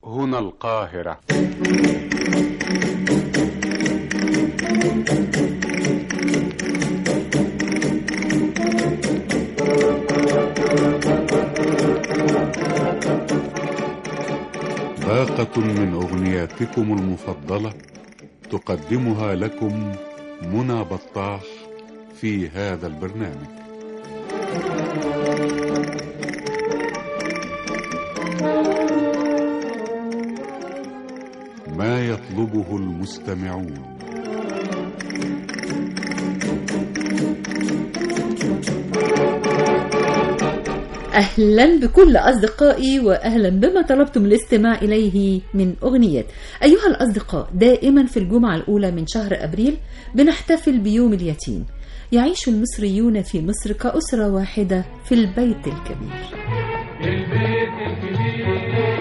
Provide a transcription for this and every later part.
هنا القاهرة باقة من أغنياتكم المفضلة تقدمها لكم منى بطاح في هذا البرنامج ما يطلبه المستمعون أهلا بكل أصدقائي وأهلا بما طلبتم الاستماع إليه من أغنيات أيها الأصدقاء دائما في الجمعة الأولى من شهر أبريل بنحتفل بيوم اليتيم يعيش المصريون في مصر كأسرة واحدة في البيت الكبير البيت الكبير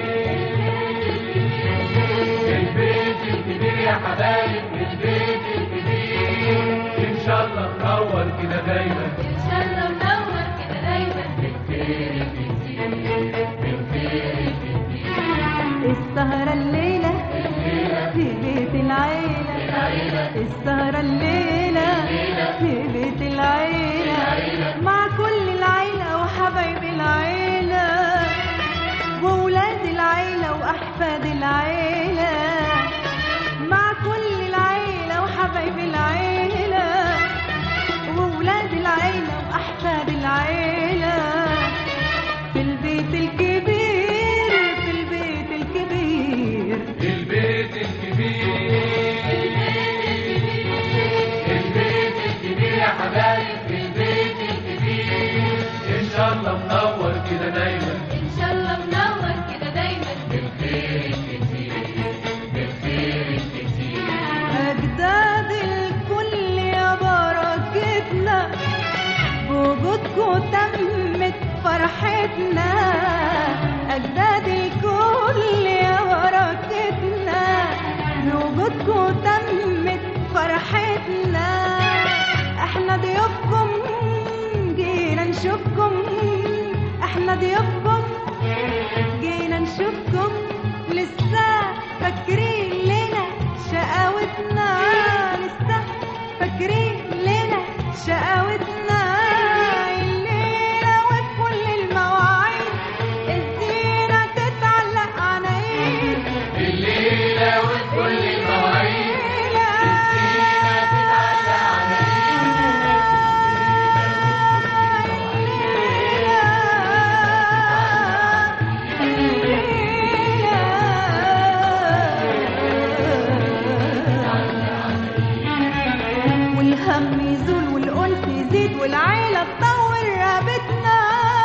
البيت الكبير يا حبايب البيت الكبير ان شاء الله منور كده دايما إن شاء الله منور كده دايما بالخير الكتير بالخير الكتير السهرة الليلة في بيت العيلة السهرة الليلة في بيت العيلة مع كل العيلة وحبايب العيلة وولاد العيلة وأحفاد العيلة مع كل العيلة وحبايب العيلة وولاد العيلة وأحفاد العيلة في البيت الكبير في البيت الكبير البيت الكبير البيت الكبير يا حبايب البيت الكبير ان شاء الله منور كده دايما إن شاء الله منور كده دايما بالخير الكتير بالخير الكتير أجداد الكل يا بركتنا بوجودكم تمت فرحتنا أجداد الكل يا بركتنا بوجودكم تمت فرحتنا احنا ضيوفكم جينا نشوفكم احنا ضيوفكم جينا نشوفكم لسه فاكرين لنا شقاوتنا لسه فاكرين لنا شقاوتنا الليلة وفي كل المواعيد الزينة تتعلق عنايد الليلة وفي كل المواعيد والهم يزول والأنس يزيد والعيلة تطور رابطنا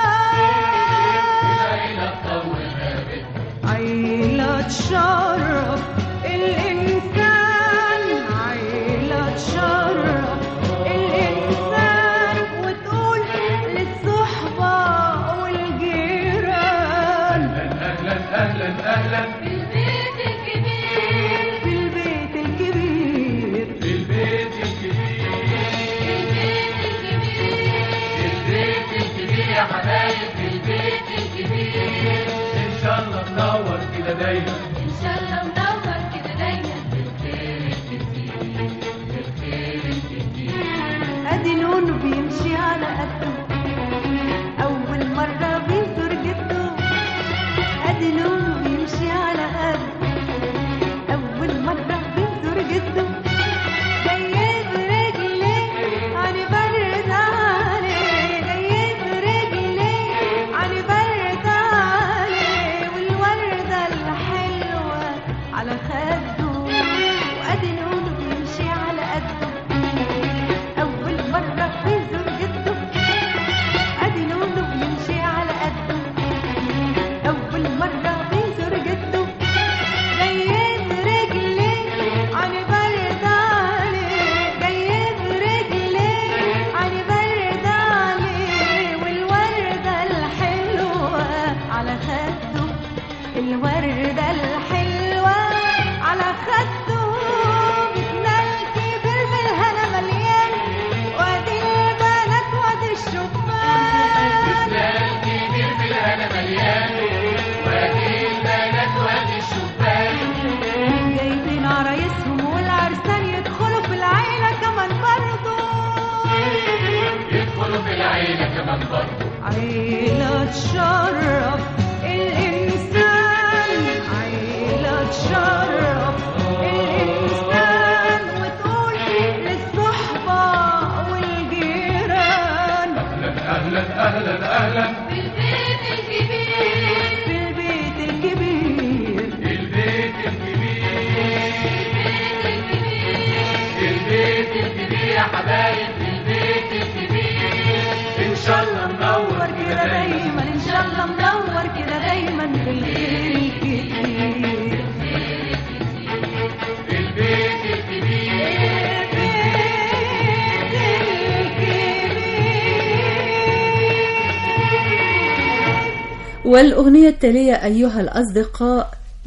عيلة تشرف الإنسان عيلة تشرف الإنسان وتقول للصحبة والجيران أهلا أهلا أهلا في البيت الكبير في البيت الكبير في البيت الكبير البيت الكبير البيت الكبير يا حبايب في البيت الكبير إن شاء الله منور كده دايما إن شاء الله منور كده دايما ادي نونو بيمشي على قده اول مرة بيزور جده ادي نونو بيمشي على قده اول مرة بيزور جده جاي برجليه علي برد عليه جاي برجليه علي برد عليه والوردة الحلوة على خده وادي نونو بيمشي على قده أول مرة بيزور جده والأغنية التالية أيها الأصدقاء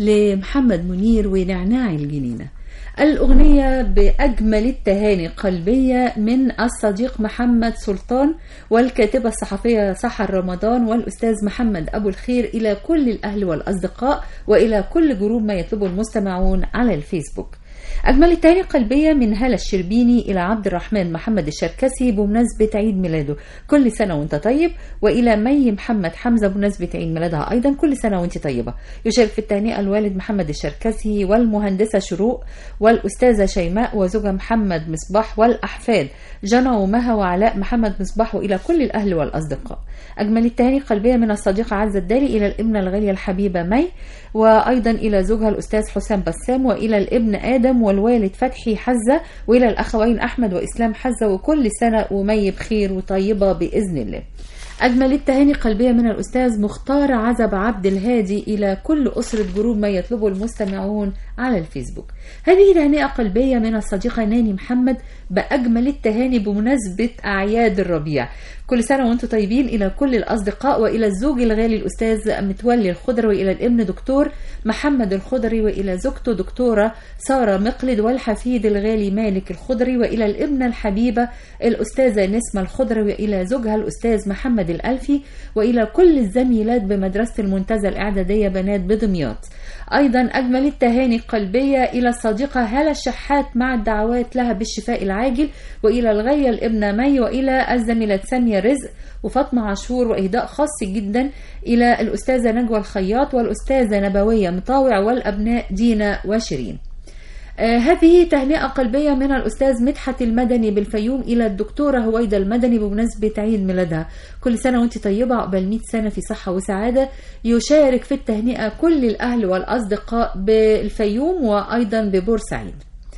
لمحمد منير ونعناع الجنينة الأغنية بأجمل التهاني قلبية من الصديق محمد سلطان والكاتبة الصحفية سحر رمضان والأستاذ محمد أبو الخير إلى كل الأهل والأصدقاء وإلى كل جروب ما يطلبه المستمعون على الفيسبوك أجمل التهاني قلبية من هالة الشربيني إلى عبد الرحمن محمد الشركسي بمناسبة عيد ميلاده كل سنة وانت طيب وإلى مي محمد حمزة بمناسبة عيد ميلادها أيضا كل سنة وانت طيبة يشارك في التهنئة الوالد محمد الشركسي والمهندسة شروق والأستاذة شيماء وزوجها محمد مصباح والأحفاد جنى ومها وعلاء محمد مصباح وإلى كل الأهل والأصدقاء أجمل التهاني قلبية من الصديقة عزة الداري إلى الابنة الغالية الحبيبة مي وأيضا إلى زوجها الأستاذ حسام بسام وإلى الابن آدم والوالد فتحي حزة وإلى الأخوين أحمد وإسلام حزة وكل سنة ومي بخير وطيبة بإذن الله أجمل التهاني قلبية من الأستاذ مختار عزب عبد الهادي إلى كل أسرة جروب ما يطلبه المستمعون على الفيسبوك هذه تهنئة قلبية من الصديقة ناني محمد بأجمل التهاني بمناسبة أعياد الربيع كل سنة وانتم طيبين إلى كل الأصدقاء وإلى الزوج الغالي الأستاذ متولي الخضر وإلى الابن دكتور محمد الخضري وإلى زوجته دكتورة سارة مقلد والحفيد الغالي مالك الخضري وإلى الابنة الحبيبة الأستاذة نسمة الخضري وإلى زوجها الأستاذ محمد الألفي وإلى كل الزميلات بمدرسة المنتزه الإعدادية بنات بدمياط أيضا أجمل التهاني القلبية إلى الصديقة هالة الشحات مع الدعوات لها بالشفاء العاجل وإلى الغالية الابنة مي وإلى الزميلة سامية رزق وفاطمة عاشور وإهداء خاص جدا إلى الأستاذة نجوى الخياط والأستاذة نبوية مطاوع والأبناء دينا وشيرين آه هذه تهنئة قلبية من الأستاذ مدحت المدني بالفيوم إلى الدكتورة هويدا المدني بمناسبة عيد ميلادها كل سنة وانت طيبة عقبال 100 سنة في صحة وسعادة يشارك في التهنئة كل الأهل والأصدقاء بالفيوم وأيضا ببورسعيد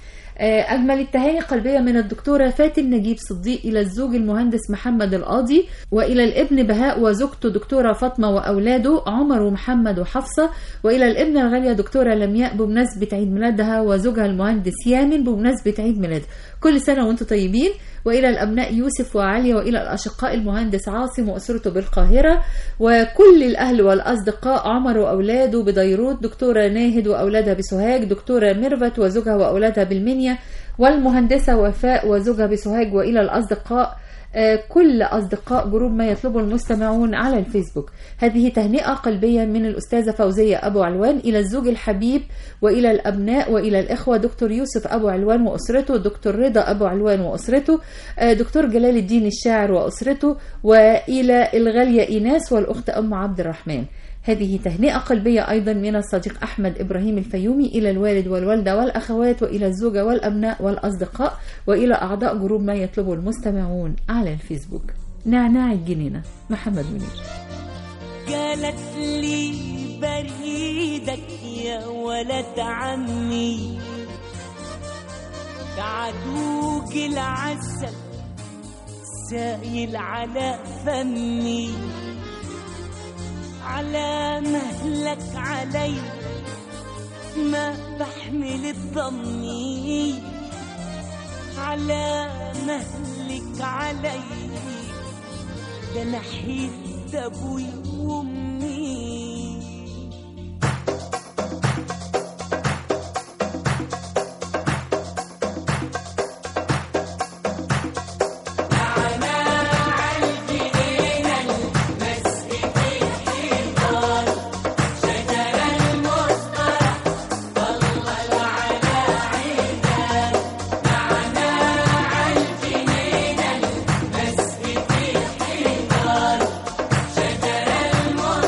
أجمل التهاني قلبية من الدكتورة فاتن نجيب صديق إلى الزوج المهندس محمد القاضي وإلى الابن بهاء وزوجته دكتورة فاطمة وأولاده عمر ومحمد وحفصة وإلى الابنة الغالية دكتورة لمياء بمناسبة عيد ميلادها وزوجها المهندس يامن بمناسبة عيد ميلاد كل سنة وانتم طيبين وإلى الأبناء يوسف وعليا وإلى الأشقاء المهندس عاصم وأسرته بالقاهرة وكل الأهل والأصدقاء عمر وأولاده بديروت دكتورة ناهد وأولادها بسوهاج دكتورة ميرفت وزوجها وأولادها بالمنيا والمهندسة وفاء وزوجها بسوهاج وإلى الأصدقاء كل أصدقاء جروب ما يطلبه المستمعون على الفيسبوك هذه تهنئة قلبية من الأستاذة فوزية أبو علوان إلى الزوج الحبيب وإلى الأبناء وإلى الإخوة دكتور يوسف أبو علوان وأسرته دكتور رضا أبو علوان وأسرته دكتور جلال الدين الشاعر وأسرته وإلى الغالية إيناس والأخت أم عبد الرحمن هذه تهنئة قلبية أيضا من الصديق أحمد إبراهيم الفيومي إلى الوالد والوالدة والأخوات وإلى الزوجة والأبناء والأصدقاء وإلى أعضاء جروب ما يطلبه المستمعون على الفيسبوك نعناع الجنينة محمد منير قالت لي بريدك يا ولد عمي كعدوك العسل سايل على فمي على مهلك علي ما بحمل الضمي على مهلك علي ده نحيت ابوي وامي شجر المصطفى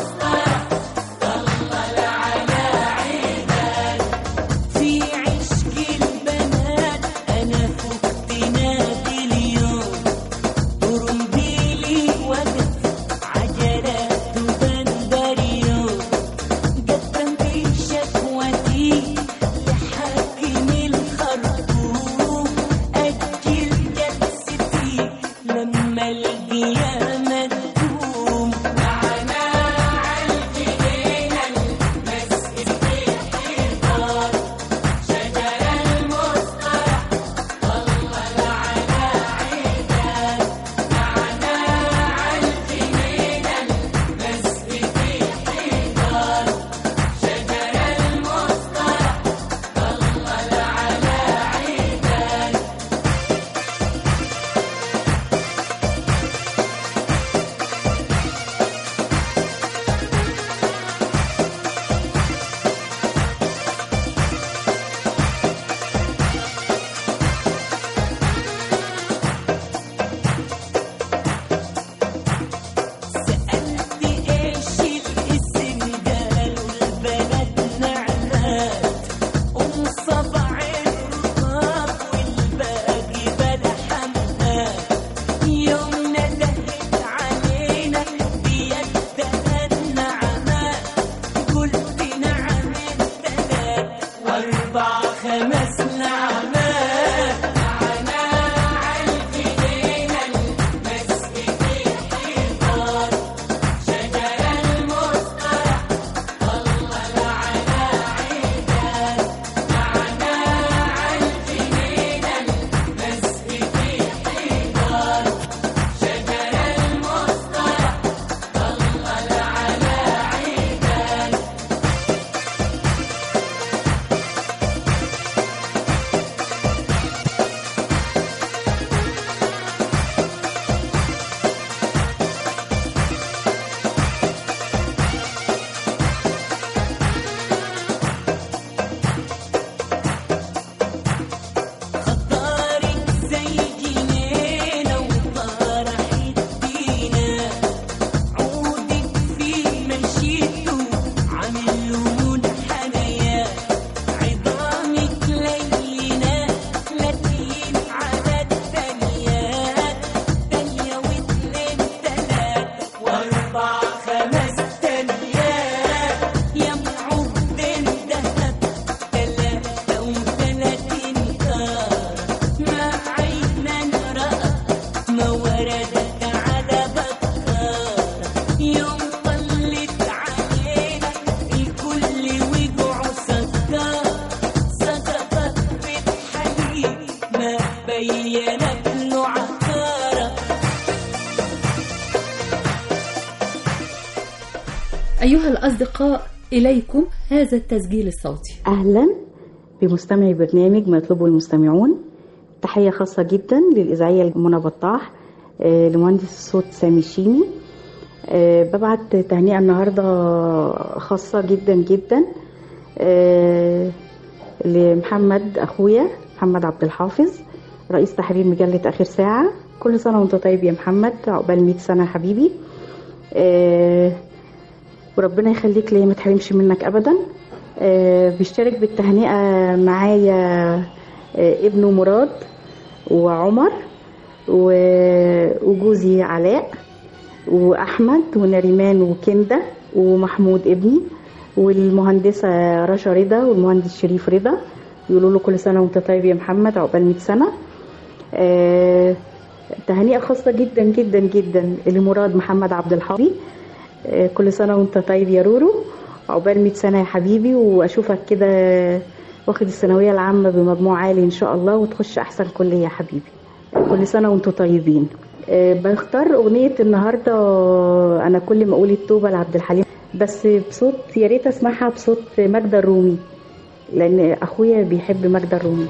أيها الأصدقاء إليكم هذا التسجيل الصوتي أهلا بمستمعي برنامج ما يطلبه المستمعون تحية خاصة جدا للإذاعية منى بطاح آه، لمهندس الصوت سامي الشيمي آه، ببعت تهنئة النهاردة خاصة جدا جدا آه، لمحمد أخويا محمد عبد الحافظ رئيس تحرير مجلة آخر ساعة كل سنة وانت طيب يا محمد عقبال 100 سنة يا حبيبي آه، وربنا يخليك ليا ما تحرمش منك ابدا آه، بيشترك بالتهنئه معايا آه، ابنه مراد وعمر و- وجوزي علاء واحمد ونريمان وكنده ومحمود ابني والمهندسه رشا رضا والمهندس شريف رضا يقولوا له كل سنه وانت طيب يا محمد عقبال 100 سنه آه، تهنئه خاصه جدا جدا جدا لمراد محمد عبد الحافظ آه، كل سنة وانت طيب يا رورو عقبال 100 سنة يا حبيبي واشوفك كده واخد الثانوية العامة بمجموع عالي ان شاء الله وتخش احسن كلية يا حبيبي كل سنة وانتم طيبين آه، بختار اغنية النهاردة انا كل ما اقول التوبة لعبد الحليم بس بصوت يا ريت اسمعها بصوت ماجدة الرومي لان اخويا بيحب ماجدة الرومي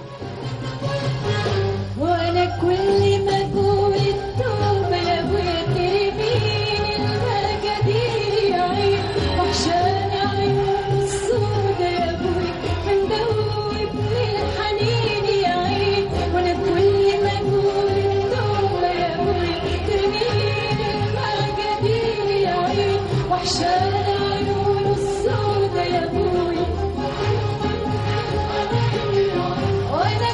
وانا كل ما اقول التوبه يا ابويا ترميني المجادير يا عين وحشاني عيون السودا يا ابويا مدوبني الحنين يا عين وانا كل ما اقول التوبه يا ابويا ترميني المجادير يا عين وحشاني عيون السودا يا ابويا وانا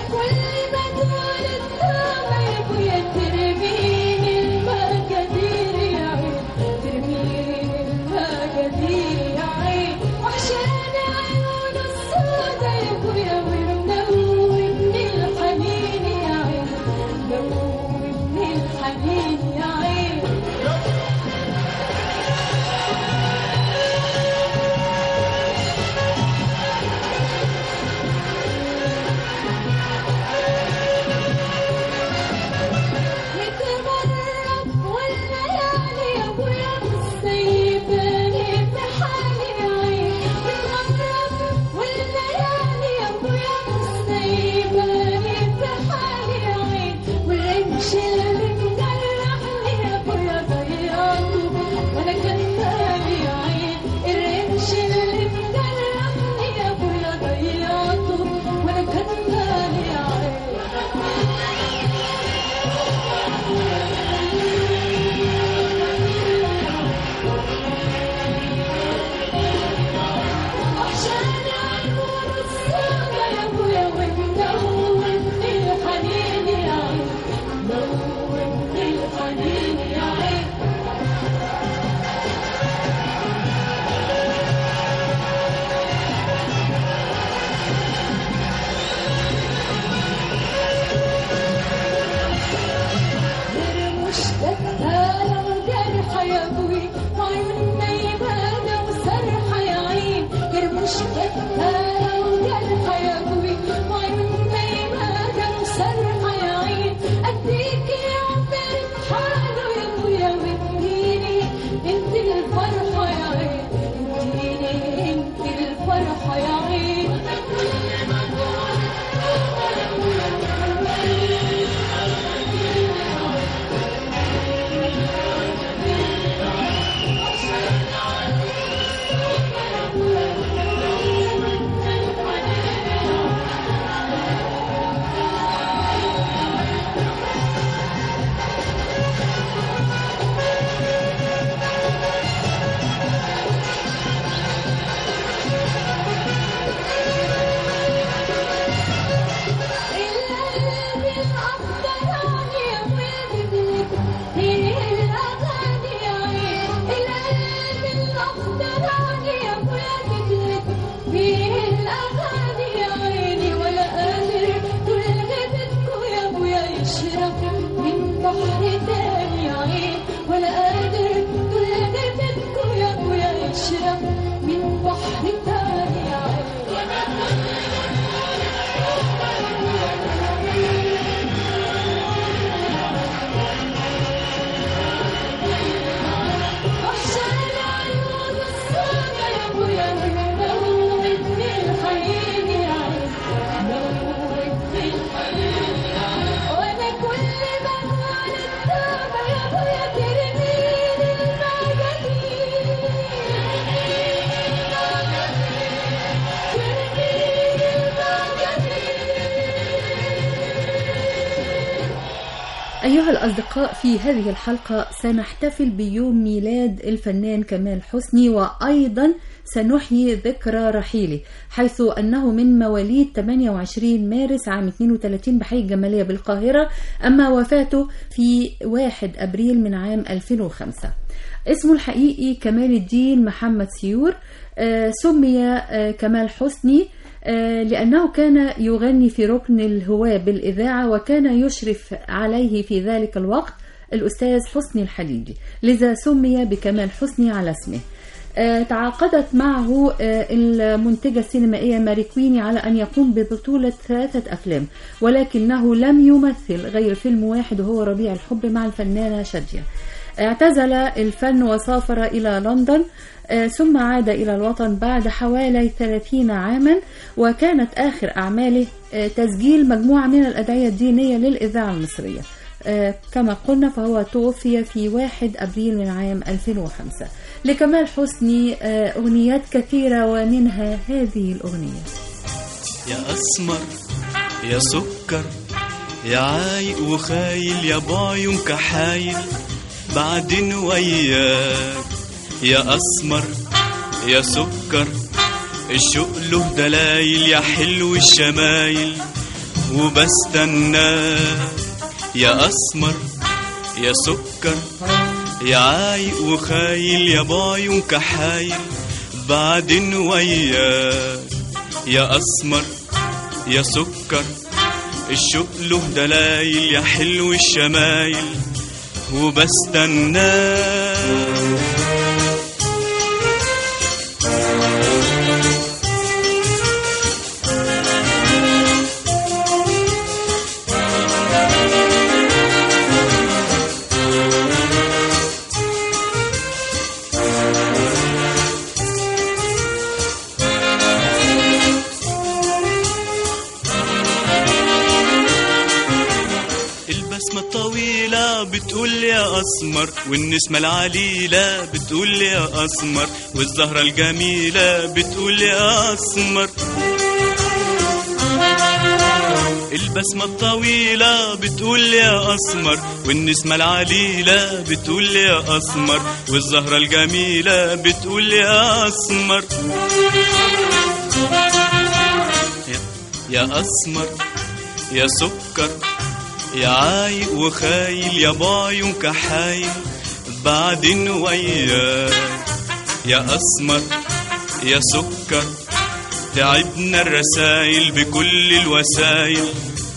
أيها الأصدقاء في هذه الحلقة سنحتفل بيوم ميلاد الفنان كمال حسني وأيضا سنحيي ذكرى رحيله حيث أنه من مواليد 28 مارس عام 32 بحي الجمالية بالقاهرة أما وفاته في 1 أبريل من عام 2005 اسمه الحقيقي كمال الدين محمد سيور آه، سمي آه، كمال حسني آه، لأنه كان يغني في ركن الهواة بالإذاعة وكان يشرف عليه في ذلك الوقت الأستاذ حسني الحديدي لذا سمي بكمال حسني على اسمه آه، تعاقدت معه آه، المنتجة السينمائية ماري كويني على أن يقوم ببطولة ثلاثة أفلام ولكنه لم يمثل غير فيلم واحد وهو ربيع الحب مع الفنانة شادية اعتزل الفن وسافر إلى لندن آه، ثم عاد إلى الوطن بعد حوالي 30 عاما وكانت آخر أعماله آه، تسجيل مجموعة من الأدعية الدينية للإذاعة المصرية آه، كما قلنا فهو توفي في 1 أبريل من عام 2005 لكمال حسني آه، أغنيات كثيرة ومنها هذه الأغنية يا أسمر يا سكر يا عايق وخايل يا بعيون كحايل بعدين وياك يا أسمر يا سكر الشوق له دلايل يا حلو الشمايل وبستناك يا أسمر يا سكر يا عايق وخايل يا بعيون كحايل بعدين وياك يا أسمر يا سكر الشوق له دلايل يا حلو الشمايل وبستناك البسمة الطويلة بتقول يا أسمر والنسمة العليلة بتقول يا أسمر والزهرة الجميلة بتقول يا أسمر البسمة الطويلة بتقول يا أسمر والنسمة العليلة بتقول يا أسمر والزهرة الجميلة بتقول يا أسمر يا, يا أسمر يا سكر يا عايق وخايل يا بعيون كحايل بعدين وياك يا أسمر يا سكر تعبنا الرسايل بكل الوسايل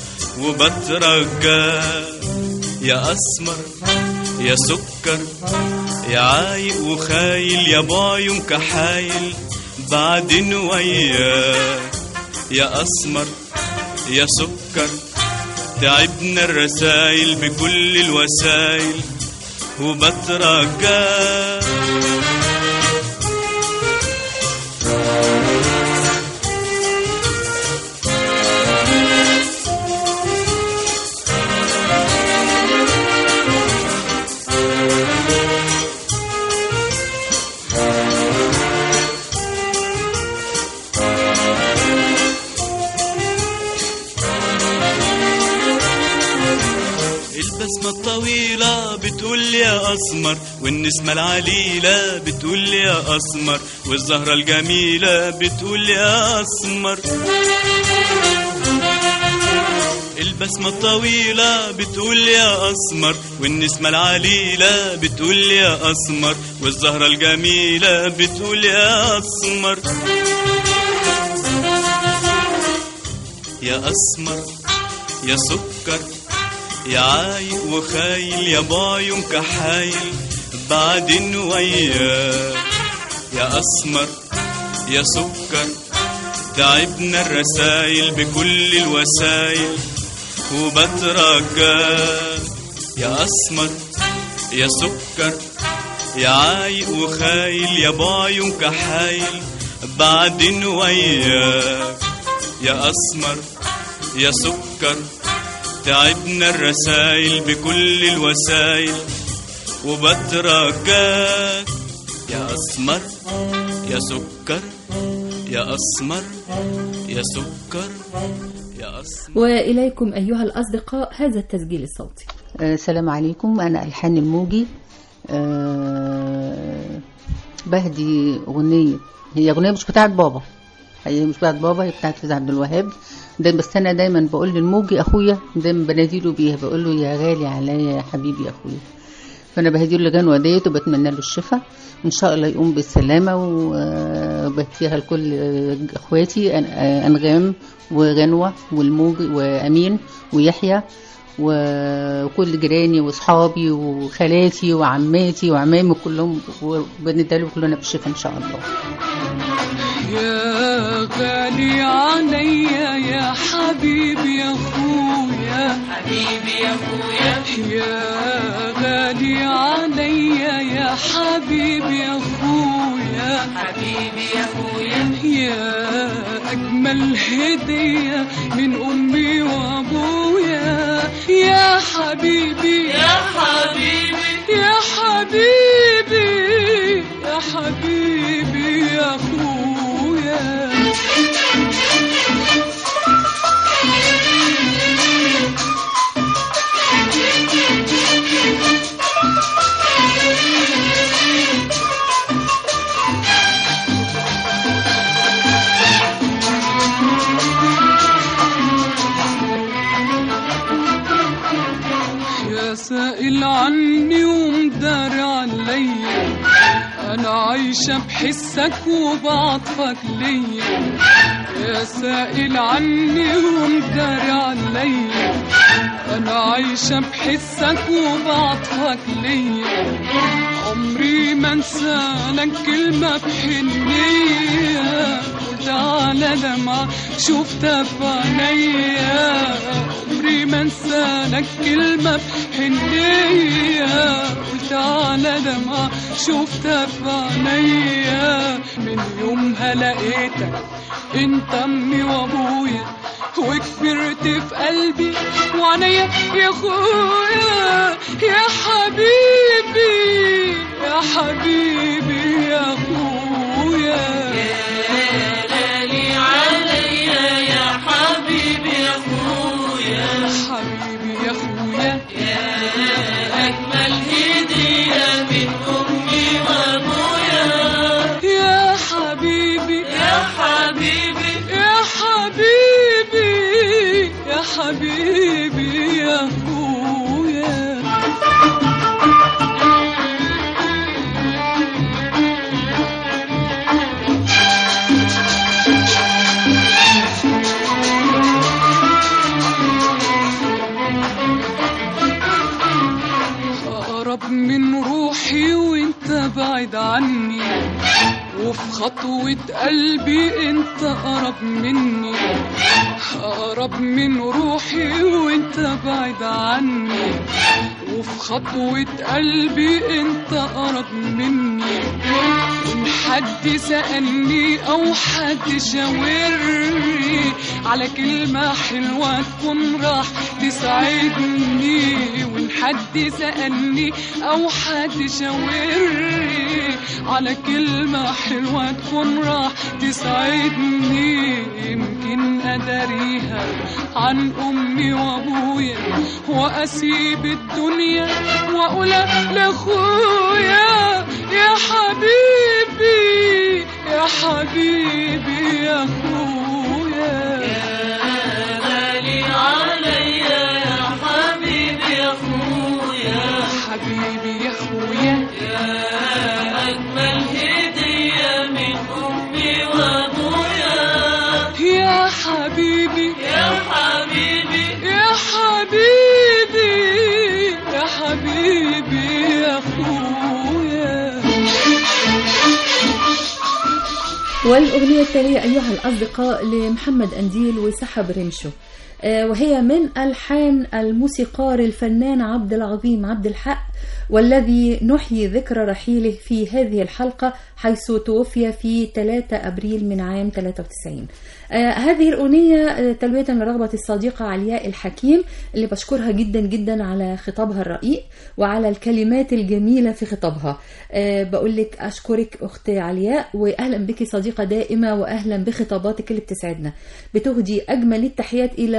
وبترجاك يا أسمر يا سكر يا عايق وخايل يا بعيون كحايل بعدين وياك يا أسمر يا سكر تعبنا الرسايل بكل الوسايل وبترجاك البسمة الطويلة بتقول يا أسمر والنسمة العليلة بتقول يا أسمر والزهرة الجميلة بتقول يا أسمر البسمة الطويلة بتقول يا أسمر والنسمة العليلة بتقول يا أسمر والزهرة الجميلة بتقول يا أسمر يا أسمر يا سكر يا عايق وخايل يا بعيون كحايل بعدين وياك يا أسمر يا سكر تعبنا الرسايل بكل الوسايل وبترجاك يا أسمر يا سكر يا عايق وخايل يا بعيون كحايل بعدين وياك يا أسمر يا سكر تعبنا الرسايل بكل الوسايل وبترجاك يا أسمر يا سكر يا أسمر يا سكر يا أسمر وإليكم أيها الأصدقاء هذا التسجيل الصوتي آه، السلام عليكم أنا ألحان الموجي آه، بهدي أغنية هي أغنية مش بتاعت بابا هي مش بتاعت بابا هي بتاعت فايز عبد الوهاب ده بس أنا دايما بقول للموجي أخويا دايما بناديله بيها بقول له يا غالي عليا يا حبيبي يا أخويا فأنا بهديله الغنوة ديت وبتمنى له الشفاء إن شاء الله يقوم بالسلامة وبهديها لكل إخواتي أن- أنغام وغنوة والموجي وأمين ويحيى وكل جيراني واصحابي وخالاتي وعماتي وعمامي كلهم وبندعي كلنا بالشفاء ان شاء الله يا غالي عليا يا حبيبي يا اخويا حبيبي يا اخويا يا غالي عليا يا حبيبي يا اخويا حبيبي يا اخويا يا اجمل هديه من امي وابويا يا حبيبي يا حبيبي يا حبيبي يا حبيبي يا اخويا يا سائل عني ومدار عليا انا عايشة بحسك وبعطفك ليا يا سائل عني ومدار عليا انا عايشة بحسك وبعطفك ليا عمري ما انسى لك كلمة بحنية قلت على دمعة شفتها في عينيا عمري ما انسى لك كلمة بحنية قلت على دمعة شفتها في عينيا من يومها لقيتك انت امي وابويا وكبرت في قلبي وعينيا يا اخويا يا حبيبي يا حبيبي يا اخويا غالي عليا يا حبيبي يا اخويا حبيبي يا اخويا يا اجمل هديه من امي وابويا يا حبيبي يا حبيبي يا حبيبي يا حبيبي يا اخويا أقرب من روحي وانت بعيد عني وفي خطوة قلبي انت أقرب مني أقرب من روحي وانت بعيد عني وفي خطوة قلبي انت أقرب مني إن حد سألني أو حد شاورني على كلمة حلوة تكون راح تسعدني وإن حد سألني أو حد شاورني على كلمة حلوة تكون راح تسعدني يمكن أداريها عن أمي وأبويا وأسيب الدنيا وأقول لأخويا يا حبيبي يا حبيبي يا أخويا يا غالي عليا يا حبيبي يا أخويا حبيبي يا أخويا يا أجمل هدية من أمي وأبويا يا حبيبي يا حبيبي يا حبيبي يا حبيبي يا أخويا والأغنية التالية أيها الأصدقاء لمحمد أنديل وسحب رمشو آه، وهي من ألحان الموسيقار الفنان عبد العظيم عبد الحق والذي نحيي ذكرى رحيله في هذه الحلقة حيث توفي في 3 أبريل من عام 93 آه هذه الأغنية آه، تلبية لرغبة الصديقة علياء الحكيم اللي بشكرها جدا جدا على خطابها الرقيق وعلى الكلمات الجميلة في خطابها آه بقول لك أشكرك أخت علياء وأهلا بك صديقة دائمة وأهلا بخطاباتك اللي بتسعدنا بتهدي أجمل التحيات إلى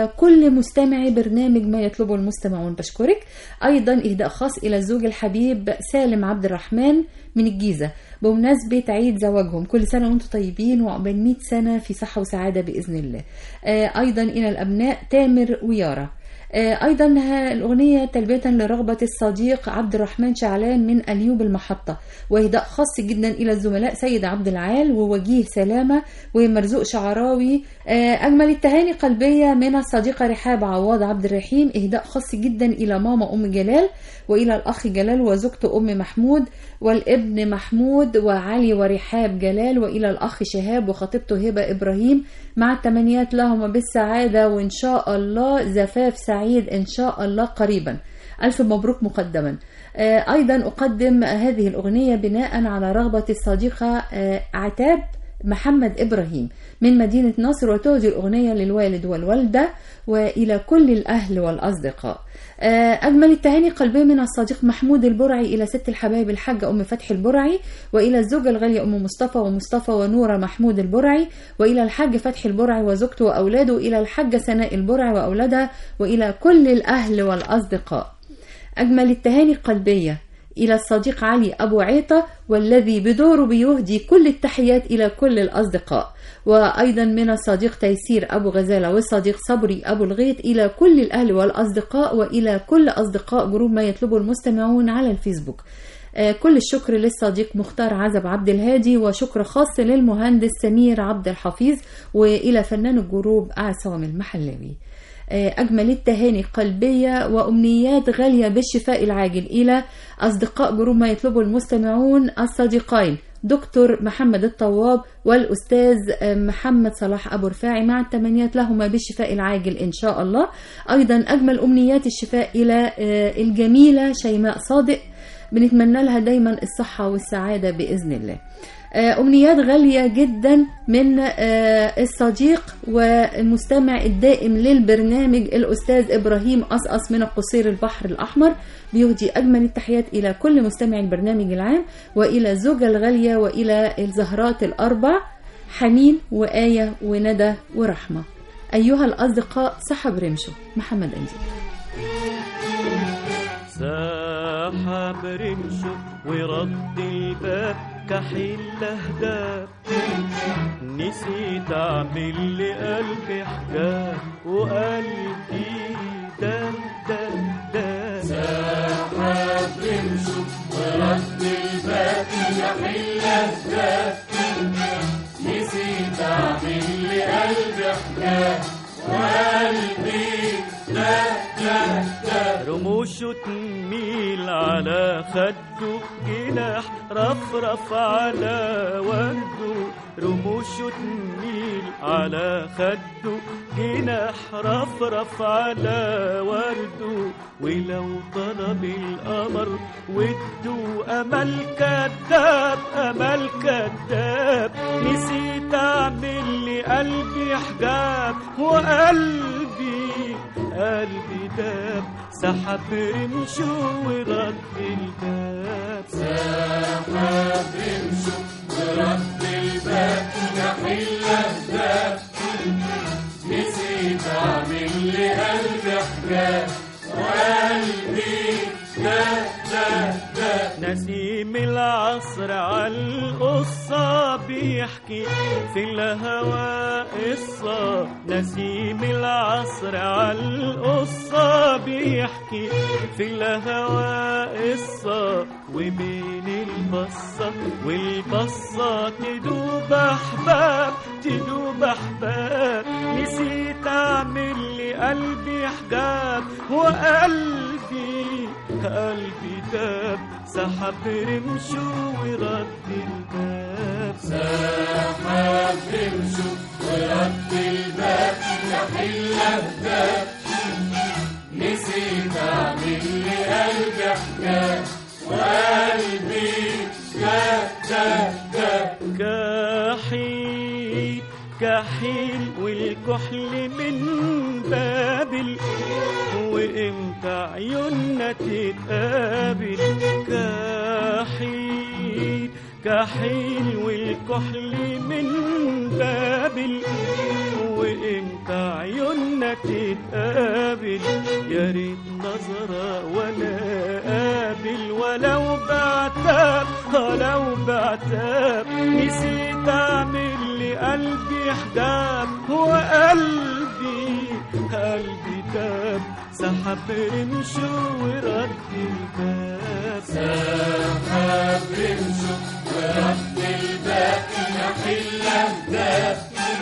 كل مستمعي برنامج ما يطلبه المستمعون بشكرك أيضا إهداء خاص إلى الزوج الحبيب سالم عبد الرحمن من الجيزة بمناسبة عيد زواجهم كل سنة وانتم طيبين وعقبال 100 سنة في صحة وسعادة بإذن الله آه، أيضا إلى الأبناء تامر ويارا آه، أيضا ها الأغنية تلبية لرغبة الصديق عبد الرحمن شعلان من أليوب المحطة وإهداء خاص جدا إلى الزملاء سيد عبد العال ووجيه سلامة ومرزوق شعراوي آه، أجمل التهاني قلبية من الصديقة رحاب عواد عبد الرحيم إهداء خاص جدا إلى ماما أم جلال وإلى الأخ جلال وزوجته أم محمود والابن محمود وعلي ورحاب جلال وإلى الأخ شهاب وخطيبته هبة إبراهيم مع التمنيات لهم بالسعادة وإن شاء الله زفاف سعيد إن شاء الله قريبا ألف مبروك مقدما آه، أيضا أقدم هذه الأغنية بناء على رغبة الصديقة آه، عتاب محمد إبراهيم من مدينة نصر وتهدي الأغنية للوالد والوالدة وإلى كل الأهل والأصدقاء آه، أجمل التهاني قلبية من الصديق محمود البرعي إلى ست الحبايب الحاجة أم فتحي البرعي وإلى الزوجة الغالية أم مصطفى ومصطفى ونورة محمود البرعي وإلى الحاج فتحي البرعي وزوجته وأولاده وإلى الحاجة سناء البرعي وأولادها وإلى كل الأهل والأصدقاء أجمل التهاني قلبية إلى الصديق علي أبو عيطة والذي بدوره بيهدي كل التحيات إلى كل الأصدقاء وأيضا من الصديق تيسير أبو غزالة والصديق صبري أبو الغيط إلى كل الأهل والأصدقاء وإلى كل أصدقاء جروب ما يطلبه المستمعون على الفيسبوك آه، كل الشكر للصديق مختار عزب عبد الهادي وشكر خاص للمهندس سمير عبد الحفيظ وإلى فنان الجروب عصام المحلاوي آه، أجمل التهاني قلبية وأمنيات غالية بالشفاء العاجل إلى أصدقاء جروب ما يطلبه المستمعون الصديقين دكتور محمد الطواب والأستاذ آه، محمد صلاح أبو رفاعي مع التمنيات لهما بالشفاء العاجل إن شاء الله أيضا أجمل أمنيات الشفاء إلى آه، الجميلة شيماء صادق بنتمنى لها دايما الصحة والسعادة بإذن الله آه، أمنيات غالية جدا من آه، الصديق والمستمع الدائم للبرنامج الأستاذ إبراهيم أصأص من القصير البحر الأحمر بيهدي أجمل التحيات إلى كل مستمع البرنامج العام وإلى الزوجة الغالية وإلى الزهرات الأربع حنين وآية وندى ورحمة أيها الأصدقاء سحب رمشو محمد أنجي سحب رمشه ورد الباب كحيل لهداب نسيت اعمل لقلبي حجاب وقلبي دم دم دم سحب رمشه ورد الباب يحل الباب نسيت اعمل لقلبي حجاب وقلبي ده ده ده رموشه تميل على خده جناح رفرف على ورده رموشه تميل على خده جناح رفرف على ورده ولو طلب القمر وده امل كذاب امل كذاب نسيت اعمل لقلبي حجاب وقلبي قلبي داب سحب رمشه ورد الباب سحب رمشه ورد الباب يحل الباب نسيت اعمل لقلبي حجاب وقلبي ده ده ده نسيم العصر عالقصة بيحكي في الهوى قصة نسيم العصر عالقصة بيحكي في الهوى قصة وبين البصة والبصة تدوب أحباب تدوب أحباب نسيت أعمل لقلبي حجاب وقلبي قلبي داب سحب رمشه ورد الباب سحب رمشه ورد الباب يحل الباب نسيت اعمل لقلبي حجاب وقلبي ده ده ده كحيل كحيل والكحل من بابل وامتى عيوننا تتقابل كحيل كحيل والكحل من بابل وامتى عيوننا ما تتقابل يا ريت نظرة ولا قابل ولو بعتاب آه لو بعتاب نسيت اعمل لي قلبي حجاب هو قلبي قلبي تاب سحب رمشه ورد الباب سحب رمشه ورد الباب يحل اهداف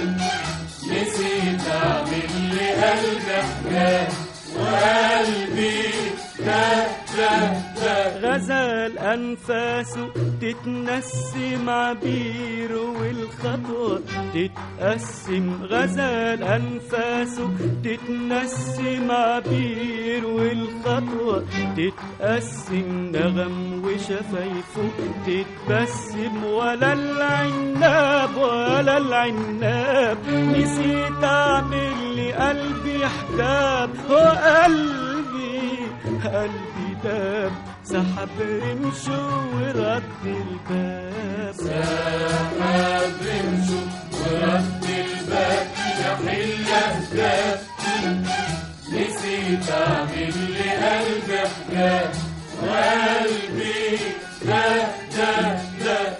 نسيت اعمل لي قلبي حجاب وقلبي داب داب داب غزال أنفاسه تتنسم عبيره والخطوة تتقسم غزال أنفاسه تتنسم عبيره والخطوة تتقسم نغم وشفايفه تتبسم ولا العناب ولا العناب نسيت أعمل لي قلبي حجاب وقلبي قلبي داب سحب رمشه ورد الباب سحب رمشه ورد الباب يحل اهداف نسيت اعمل لي قلبي حجاب وقلبي داب داب داب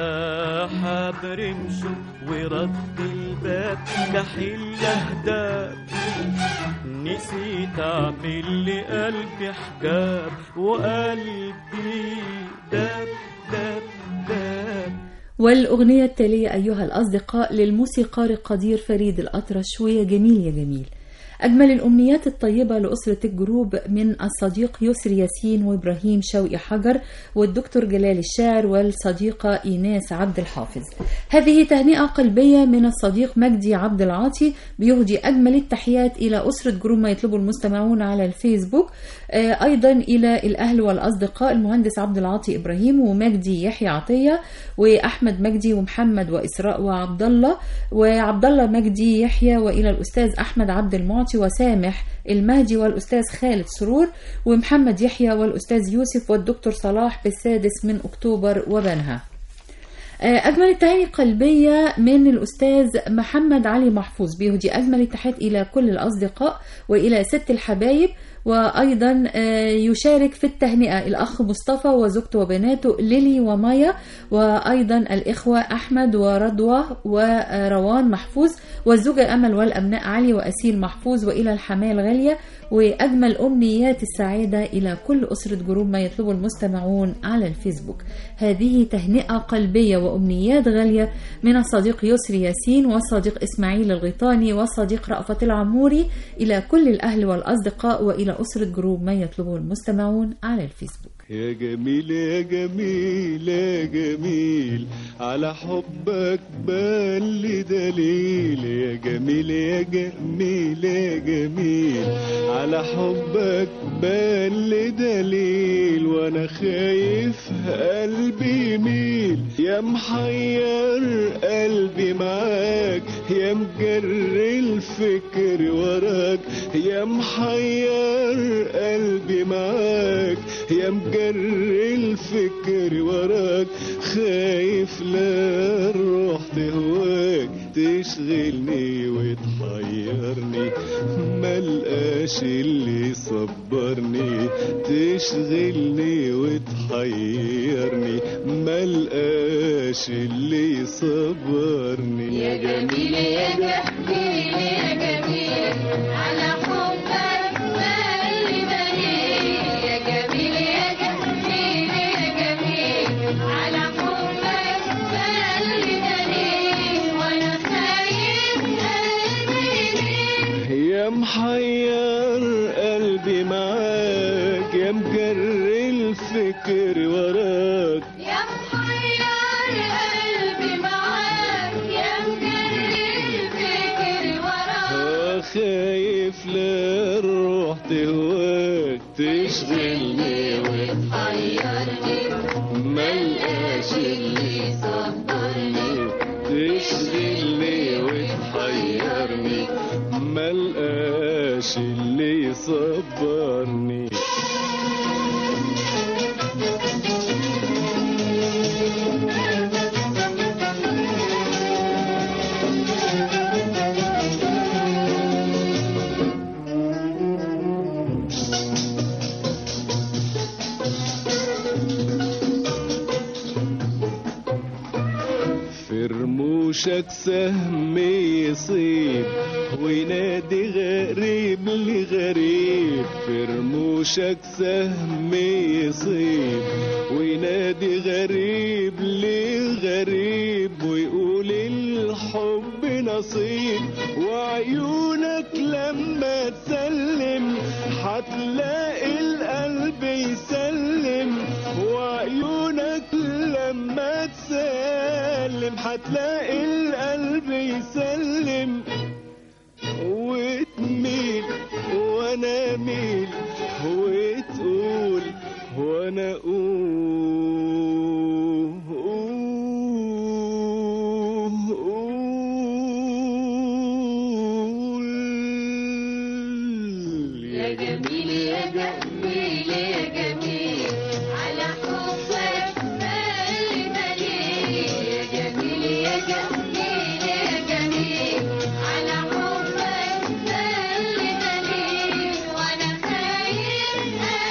سحب رمشه ورد الباب كحل اهداب نسيت اعمل لي قلبي حجاب وقلبي داب داب داب والأغنية التالية أيها الأصدقاء للموسيقار القدير فريد الأطرش ويا جميل يا جميل أجمل الأمنيات الطيبة لأسرة الجروب من الصديق يسري ياسين وإبراهيم شوقي حجر والدكتور جلال الشاعر والصديقة إيناس عبد الحافظ هذه تهنئة قلبية من الصديق مجدي عبد العاطي بيهدي أجمل التحيات إلى أسرة جروب ما يطلبه المستمعون على الفيسبوك آه، أيضا إلى الأهل والأصدقاء المهندس عبد العاطي إبراهيم ومجدي يحيى عطية وأحمد مجدي ومحمد وإسراء وعبد الله وعبد الله مجدي يحيى وإلى الأستاذ أحمد عبد المعطي وسامح المهدي والأستاذ خالد سرور ومحمد يحيى والأستاذ يوسف والدكتور صلاح بالسادس من أكتوبر وبنها أجمل التهاني القلبية من الأستاذ محمد علي محفوظ بيهدي أجمل التحيات إلى كل الأصدقاء وإلى ست الحبايب وأيضا آه، يشارك في التهنئة الأخ مصطفى وزوجته وبناته ليلي ومايا وأيضا الإخوة أحمد ورضوى وروان محفوظ والزوجة أمل والأبناء علي وأسيل محفوظ وإلى الحماة الغالية وأجمل أمنيات السعادة إلى كل أسرة جروب ما يطلبه المستمعون على الفيسبوك هذه تهنئة قلبية وأمنيات غالية من الصديق يسري ياسين والصديق إسماعيل الغيطاني والصديق رأفت العموري إلى كل الأهل والأصدقاء وإلى أسرة جروب ما يطلبه المستمعون على الفيسبوك يا جميل يا جميل يا جميل على حبك بان لي دليل يا جميل يا جميل يا جميل على حبك بان لي دليل وانا خايف قلبي يميل يا محير قلبي معاك يا مجر الفكر وراك يا محير قلبي معاك يا مجر الفكر وراك خايف لا الروح تهواك تشغلني وتحيرني ملقاش اللي يصبرني تشغلني وتحيرني ملقاش اللي يصبرني يا جميل يا جميل يا جميل على حبك مالي دليل يا جميل يا جميل يا جميل على حبك مالي دليل وانا خايف قلبي يا محير قلبي معاك يا مجر الفكر وراك يا محير قلبي معاك يا مجري الفكر وراك آه خايف لا الروح تهواك تشغلني حيرني ملقاش اللي يصبرني تشغلني وتحيرني ملقاش اللي يصبرني رموشك سهم يصيب وينادي غريب لغريب في رموشك سهم يصيب وينادي غريب لغريب ويقول الحب نصيب وعيونك لما تسلم هتلاقي القلب يسلم وعيونك لما تسلم هتلاقي القلب يسلم وتميل وانا ميل وتقول وانا اقول يا جميل يا جميل يا جميل على حبك مالي مالي يا جميل يا جميل يا جميل على حبك مالي مالي وانا خايف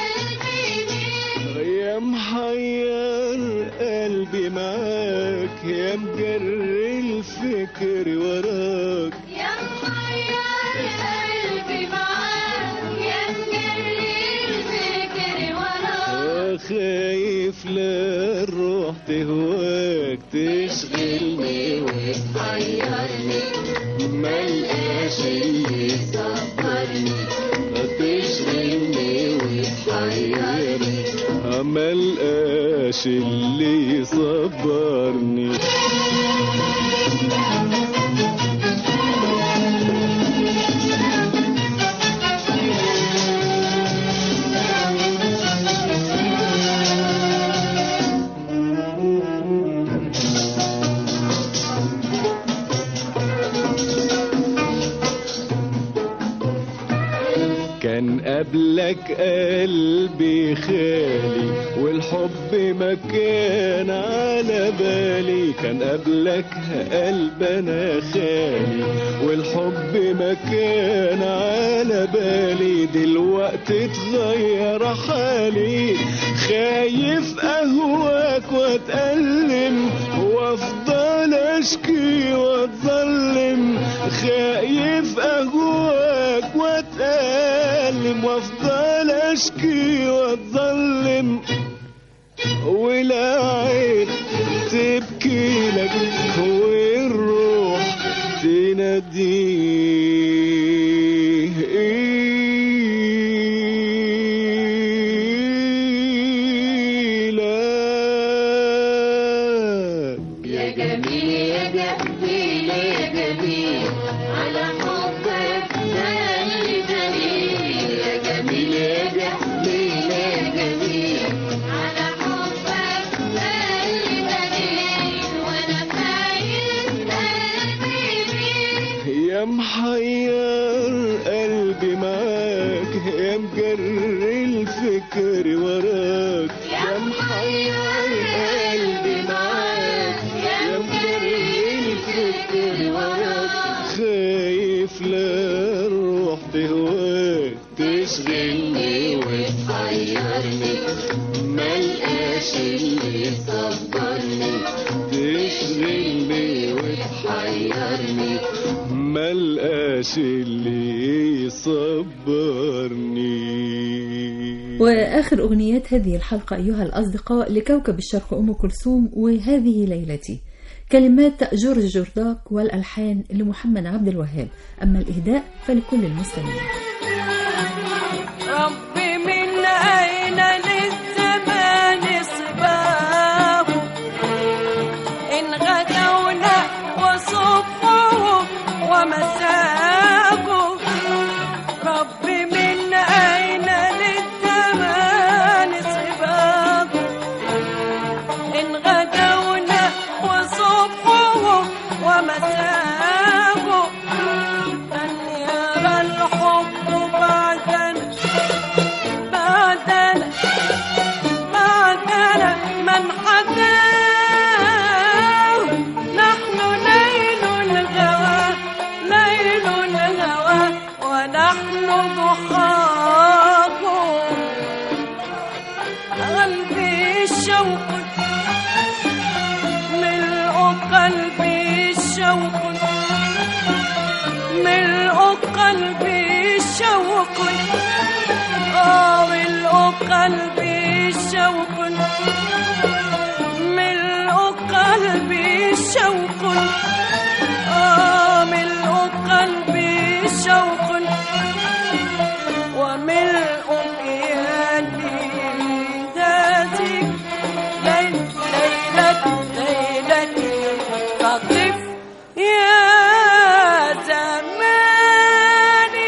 قلبي يا محير قلبي معاك يا مجري الفكر وراك يا محير قلبي معاك يا مجري الفكر وراك خايف لا الروح تهواك تشغلني وتحيرني ملقاش اللي صبرني تشغلني وتحيرني ملقاش اللي يصبرني كان قبلك قلبي خالي والحب ما كان على بالي كان قبلك قلب انا خالي والحب ما كان على بالي دلوقتي اتغير حالي خايف اهواك واتألم وافضل اشكي واتظلم خايف اهواك واتألم وافضل اشكي واتظلم ولا عين تبكي لك والروح تناديه لك يا جميل يا جميل يا جميل على حبك مالي دليل يا جميل يا جميل يا جميل على حبك مالي دليل وانا خايف قلبي بيك يا محير قلبي معاك يا مجري الفكر وراك يا محير قلبي معاك يا مجري الفكر وراك خايف لا الروح تهواك تشغلني وتحيرني ملقاش اللي يصبرني تشغلني وتحيرني ملقاش اللي يصبرني وآخر أغنيات هذه الحلقة أيها الأصدقاء لكوكب الشرق أم كلثوم وهذه ليلتي كلمات جورج جرداك والألحان لمحمد عبد الوهاب أما الإهداء فلكل المستمعين ربي من أين للزمان صباه إن غدونا وصبحه ومساءه ربي من أين للزمان صباه إن غدونا وصبحه ومساءه أن يرى الحب بعدنا بعدنا بعدنا من حكاه نحن ليل الهوى ليل الهوى ونحن ضحاه قلبي الشوق ملء قلبي الشوق قلبي شوق آه ملء قلبي شوق ملء قلبي شوق آه ملء قلبي شوق وملء كياني ذاتك ليل ليلة ليلتي تطف يا زماني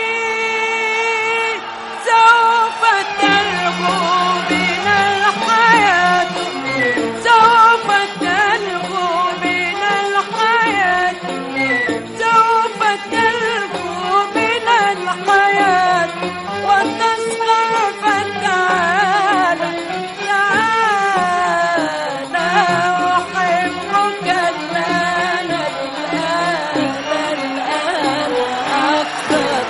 سوف تلهو بنا الحياة سوف تلهو بنا الحياة سوف تلهو بنا الحياة وتسخر فتعالى تعالى أحبك الآن الآن الآن أكثر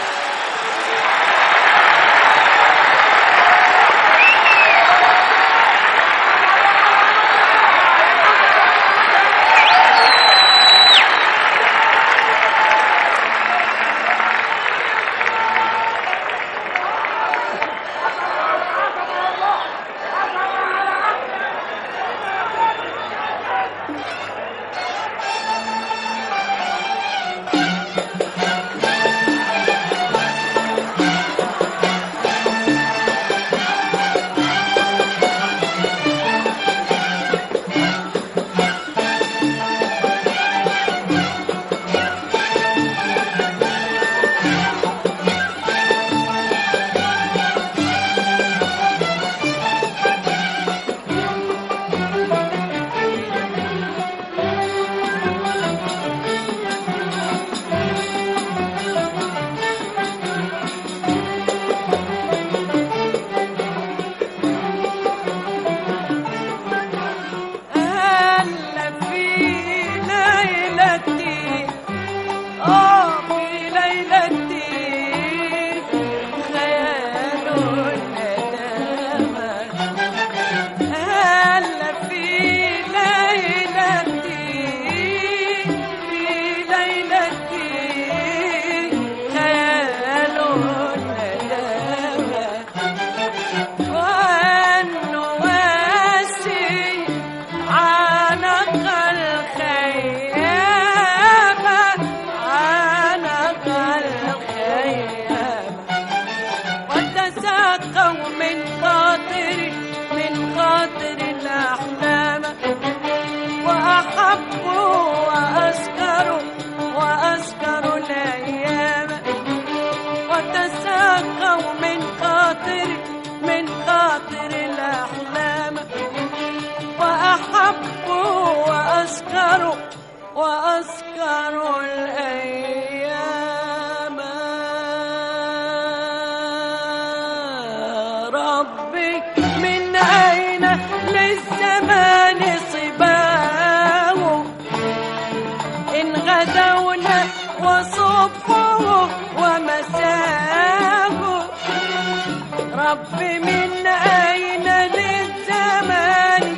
هلا في ليلتي آه في ليلتي خيال الندامة هلا في ليلتي في ليلتي خيال الندامة والنواسي عانق الخيامة عانق الخيامة وتساقوا من خاطر من خاطر الأحلام وأحبوا وأسكروا وأسكروا الأيام وتساقوا من خاطر من خاطر الأحلام وأحبوا وأسكروا وأسكروا الأيام ربي من أين للزمان صباه إن غدونا وصبحه ومساه ربي من أين للزمان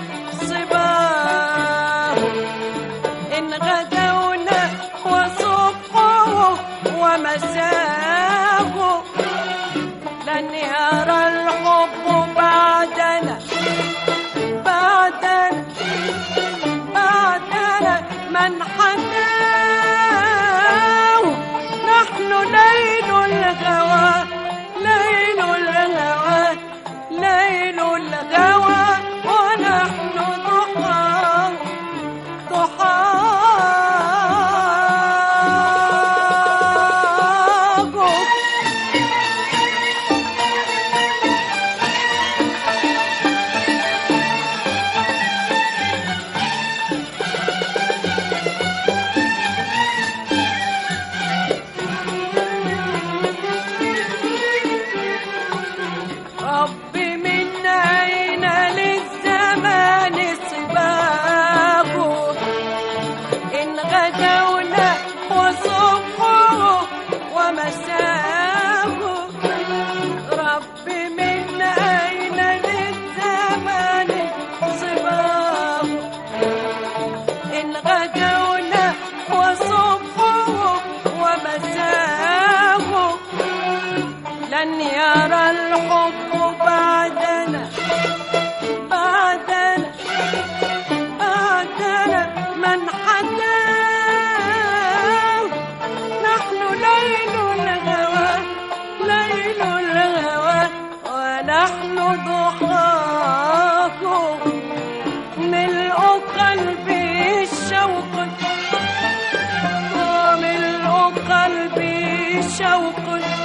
صباه إن غدونا وصبحه ومساه لن يرى الحب بعدنا بعدنا بعدنا من حناه نحن ليل الهوى ليل الهوى ليل الهوى ونحن ضحى ضحاه من يرى الحب بعدنا بعدنا بعدنا من حداه نحن ليل الهوى ليل الهوى ونحن ضحاك ملء قلبي الشوق وملء قلبي شوق